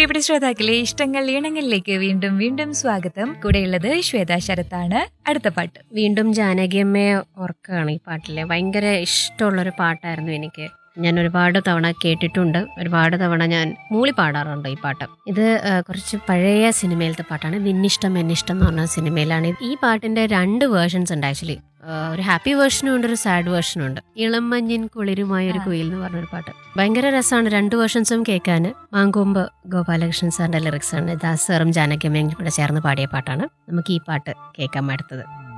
പ്രിയപ്പെട്ട ശ്രോതാക്കളെ ഇഷ്ടങ്ങൾ ഈണങ്ങളിലേക്ക് വീണ്ടും വീണ്ടും സ്വാഗതം കൂടെയുള്ളത് ശ്വേത ശരത്താണ് അടുത്ത പാട്ട് വീണ്ടും ജാനകിയമ്മയെ ഓർക്കുകയാണ് ഈ പാട്ടിലെ ഭയങ്കര ഇഷ്ടമുള്ളൊരു പാട്ടായിരുന്നു എനിക്ക് ഞാൻ ഒരുപാട് തവണ കേട്ടിട്ടുണ്ട് ഒരുപാട് തവണ ഞാൻ മൂളി പാടാറുണ്ട് ഈ പാട്ട് ഇത് ആ, കുറച്ച് പഴയ സിനിമയിലത്തെ പാട്ടാണ് നിന്നിഷ്ടം എന്നിഷ്ടം എന്ന് പറഞ്ഞ സിനിമയിലാണ് ഈ പാട്ടിന്റെ രണ്ട് വേർഷൻസ് ഉണ്ട് ആക്ച്വലി ഒരു ഹാപ്പി വേർഷനും ഉണ്ട് ഒരു സാഡ് വേർഷനും ഉണ്ട് ഇളം മഞ്ഞിൻ കുളിരുമായ ഒരു ആ. കുയിൽ എന്ന് പറഞ്ഞൊരു പാട്ട് ഭയങ്കര രസമാണ് രണ്ട് വേർഷൻസും കേൾക്കാൻ മാങ്കൊമ്പ് ഗോപാലകൃഷ്ണൻ സാറിന്റെ ലിറിക്സ് ആണ് ദാസ് സാറും ജാനകിയമ്മയും കൂടെ ചേർന്ന് പാടിയ പാട്ടാണ് നമുക്ക് ഈ പാട്ട് കേൾക്കാൻ അടുത്തത്